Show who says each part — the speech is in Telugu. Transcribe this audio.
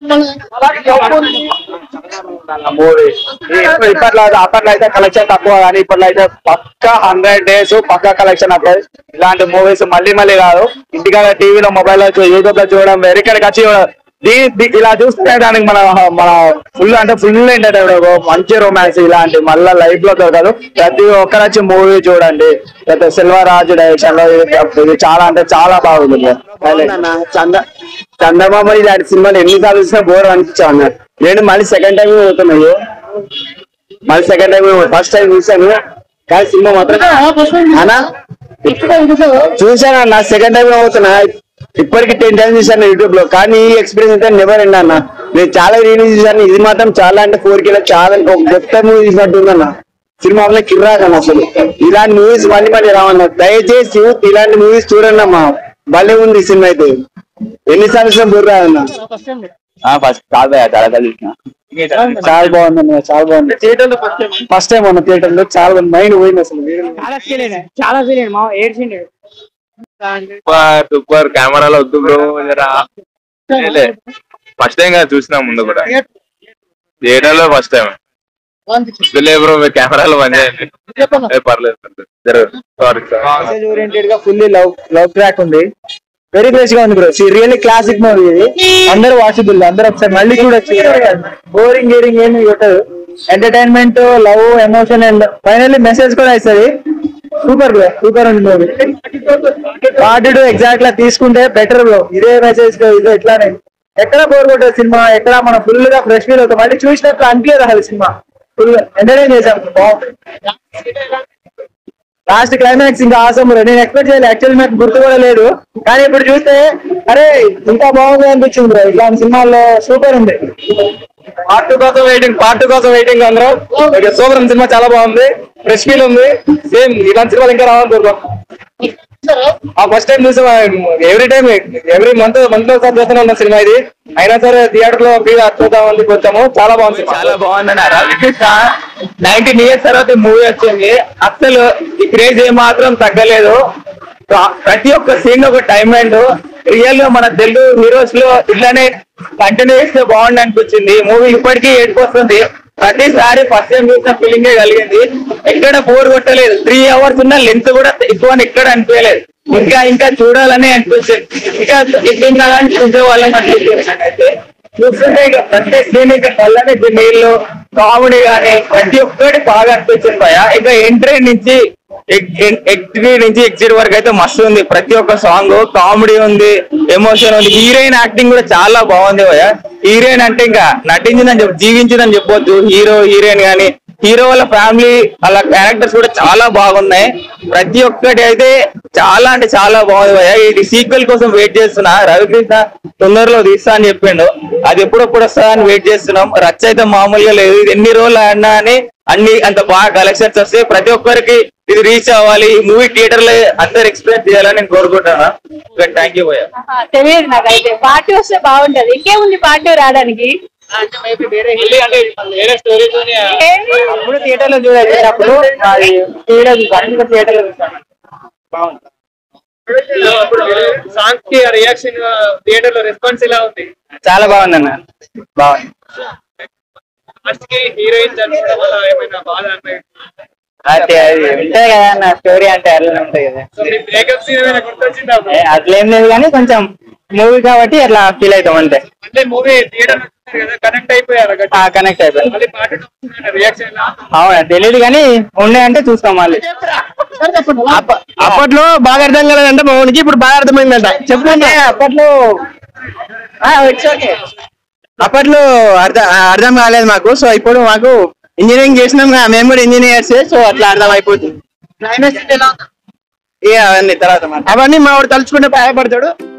Speaker 1: మూవీ ఇప్పట్లో అయితే- అప్పట్లో అయితే కలెక్షన్ తక్కువ కానీ ఇప్పట్లో అయితే పక్క హండ్రెడ్ డేస్ పక్క కలెక్షన్ అప్పుడు ఇలాంటి మూవీస్ మళ్ళీ మళ్ళీ కాదు ఇంటికాడ టీవీలో మొబైల్ లో యూట్యూబ్ లో చూడడం వేరే ఇక్కడికి వచ్చి చూడడం. దీ- దీ- ఇలా చూస్తే దానికి మన మన ఫుల్ అంటే ఫుల్ ఎంటర్టైన్మెంట్ మంచి రొమాన్స్ ఇలాంటి మళ్ళీ లైఫ్ లో దొరకదు ప్రతి ఒక్కరు వచ్చి మూవీ చూడండి ప్రతి సెల్వరాజు డైరెక్షన్ లో ఇది ఇది చాలా అంటే చాలా బాగుంది చంద చందమామ ఇలాంటి సినిమాలు ఎన్నిసార్లు చూసినా బోర్ అనిపించావు అన్న నేను మళ్ళీ సెకండ్ టైం పోతున్నాను మళ్ళీ సెకండ్ టైం ఫస్ట్ టైం చూసాను కానీ సినిమా మాత్రం అన్నా చూసాను అన్న సెకండ్ టైం అవుతున్నా ఇప్పటికి టెన్ టైమ్స్ చూసాను యూట్యూబ్ లో కానీ ఈ ఎక్స్పీరియన్స్ అయితే నెవర్ ఎండ్ అన్న నేను చాలా రిలీజ్ చూసాను ఇది మాత్రం చాలా అంటే ఫోర్ కిలో చాలా ఒక గొప్ప మూవీ చూసినట్టు ఉందన్న సినిమా వల్ల కిర్రాకన్న అసలు ఇలాంటి మూవీస్ మళ్ళీ మళ్ళీ రావన్న దయచేసి youth ఇలాంటి మూవీస్ చూడండి అమ్మా భలే ఉంది ఈ సినిమా అయితే ఎన్నిసార్లు చూసినా బుర్ర రాదన్న ఫస్ట్ చాలా భయ చాలా కలిసిన చాలా బాగుంది అన్న చాలా బాగుంది థియేటర్ ఫస్ట్ టైం అన్న థియేటర్ లో చాలా మైండ్ పోయింది అసలు
Speaker 2: చాలా ఫీల్ అయినా చాలా ఫీల్ అయినా మా ఏడ్చిండు
Speaker 3: సూపర్ సూపర్ కెమెరాలో వద్దు బ్రో జరా ఫస్ట్ టైం కదా చూసినా ముందు కూడా థియేటర్ లో ఫస్ట్ టైం వద్దులే బ్రో మీరు కెమెరాలో పని చేయండి ఏ, పర్లేదు పర్లేదు జరగదు సారీ సార్
Speaker 1: మెసేజ్ ఓరియంటెడ్ గా ఫుల్లీ లవ్ లవ్ ట్రాక్ ఉంది వెరీ బెస్ట్ గా ఉంది బ్రో రియల్లీ క్లాసిక్ మూవీ ఇది అందరూ వాచబుల్ అందరూ ఒకసారి మళ్ళీ చూడొచ్చు బోరింగ్ గీరింగ్ ఏమి కొట్టదు entertainment love emotion and finally message కూడా ఇస్తుంది సూపర్ బ్రో సూపర్ ఉంది మూవీ పార్ట్ టూ ఎగ్జాక్ట్ లా తీసుకుంటే బెటర్ బ్రో ఇదే మెసేజ్ ఇదే ఇట్లానే ఎక్కడ బోర్ కొట్టదు సినిమా ఎక్కడ మనం ఫుల్ గా ఫ్రెష్ ఫీల్ అవుతాం మళ్ళీ చూసినట్టు అనిపించదు అసలు సినిమా ఫుల్ ఎంటర్టైన్ చేసాం బాగుంది లాస్ట్ క్లైమాక్స్ ఇంకా ఆసం నేను ఎక్స్పెక్ట్ చేయలేదు యాక్చువల్ నాకు గుర్తు కూడా లేదు కానీ ఇప్పుడు చూస్తే అరే ఇంకా బాగుంది అనిపించింది బ్రో ఇట్లాంటి సినిమాల్లో సూపర్ ఉంది పార్ట్ టూ కోసం వెయిటింగ్ పార్ట్ టూ కోసం వెయిటింగ్ అందరూ సూపర్ ఉంది సినిమా చాలా బాగుంది ఫ్రెష్ ఫీల్ ఉంది సేమ్ ఇలాంటి సినిమాలు ఇంకా రావాలి కోరుకో ఆ ఫస్ట్ టైం చూసి every time every month month లో ఒకసారి చూస్తూనే ఉన్న సినిమా ఇది అయినా సరే థియేటర్ లో ఫ్రీ చూద్దామని వచ్చాము చాలా బాగుంది చాలా బాగుంది నైన్టీన్ ఇయర్స్ తర్వాత మూవీ వచ్చింది అసలు ఈ క్రేజ్ ఏ మాత్రం తగ్గలేదు ప్రతి ఒక్క సీన్ ఒక టైం అండ్ రియల్ గా మన తెలుగు హీరోస్ లో ఇట్లానే కంటిన్యూ చేస్తే బాగుంది అనిపించింది మూవీ ఇప్పటికీ ఏడుకొస్తుంది ప్రతిసారి ఫస్ట్ టైం చూసిన ఫీలింగ్ కలిగింది ఎక్కడ బోర్ కొట్టలేదు త్రీ అవర్స్ ఉన్న లెంత్ కూడా ఎక్కువ అని ఎక్కడ అనిపించలేదు ఇంకా ఇంకా చూడాలని అనిపించింది ఇంకా ఇంకా చూసే వాళ్ళని అనిపించింది నాకైతే చూస్తుంటే ఇక ప్రతి సీన్ ఇక కళ్ళని నీళ్ళు కామెడీ కానీ ప్రతి ఒక్కటి బాగా అనిపించింది భయ ఇక ఎంట్రీ నుంచి ఎంట్రీ నుంచి ఎగ్జిట్ వరకు అయితే మస్తు ఉంది ప్రతి ఒక్క సాంగ్ కామెడీ ఉంది ఎమోషన్ ఉంది హీరోయిన్ యాక్టింగ్ కూడా చాలా బాగుంది భయ హీరోయిన్ అంటే ఇంకా నటించిందని చెప్పు జీవించిందని చెప్పొద్దు హీరో హీరోయిన్ గానీ హీరో వాళ్ళ ఫ్యామిలీ వాళ్ళ క్యారెక్టర్స్ కూడా చాలా బాగున్నాయి ప్రతి ఒక్కటి అయితే చాలా అంటే చాలా బాగుంది భయ్యా ఇది సీక్వెల్ కోసం వెయిట్ చేస్తున్నా రవికృష్ణ తొందరలో తీస్తా అని చెప్పిండు అది ఎప్పుడప్పుడు వస్తా అని వెయిట్ చేస్తున్నాం రచ్చ అయితే మామూలుగా లేదు ఇది ఎన్ని రోజులు ఆడినా అని అన్ని అంత బాగా కలెక్షన్స్ వస్తాయి ప్రతి ఒక్కరికి ఇది రీచ్ అవ్వాలి ఈ మూవీ థియేటర్ లో అందరు ఎక్స్ప్లెయిన్ చేయాలని నేను కోరుకుంటున్నా థ్యాంక్ యూ భయ్యా
Speaker 4: తెలియదు నాకైతే పార్టీ వస్తే బాగుంటది ఇంకేముంది పార్టీ రావడానికి ఏమి?
Speaker 1: అప్పుడు థియేటర్ లో చూడప్పుడు థియేటర్ లో చూసాను
Speaker 2: సాంగ్ కి రియాక్షన్ థియేటర్ లో రెస్పాన్స్ ఎలా ఉంది
Speaker 1: చాలా బాగుంది అన్న బాగుంది
Speaker 2: ఫస్ట్ కి హీరోయిన్ చనిపోవడం వల్ల ఏమైనా బాధ అనిపించిందా?
Speaker 1: అంటే అది ఉంటాయి కదా అన్న స్టోరీ అంటే అట్లా ఉంటాయి కదా
Speaker 2: సో మీ బ్రేకప్ సీన్ ఏమైనా గుర్తొచ్చిందా
Speaker 1: ఏ, అట్లేం లేదు కానీ కొంచెం మూవీ కాబట్టి అట్లా ఫీల్ అవుతాం అంతే
Speaker 2: అంటే మూవీ థియేటర్ కదా కనెక్ట్ అయిపోయారు
Speaker 1: కనెక్ట్ అయిపోయింది
Speaker 2: మళ్ళీ పార్టీ రియాక్షన్ ఎలా
Speaker 1: అవునా తెలియదు కానీ ఉండే అంటే చూస్తాం మళ్ళీ అప్ప- అప్పట్లో బాగా అర్థం కాలేదంటే మా ఊనికి ఇప్పుడు బాగా అర్థమైందంట చెప్పండి అప్పట్లో ఇట్స్ ఓకే అప్పట్లో అర్థం అర్థం కాలేదు మాకు సో ఇప్పుడు మాకు ఇంజనీరింగ్ చేసినాం కదా, మేము కూడా ఇంజనీర్స్ సో అట్లా అర్థం అయిపోతుంది ఇక అవన్నీ తర్వాత అవన్నీ మా వాడు తలుచుకుంటే భయపడతాడు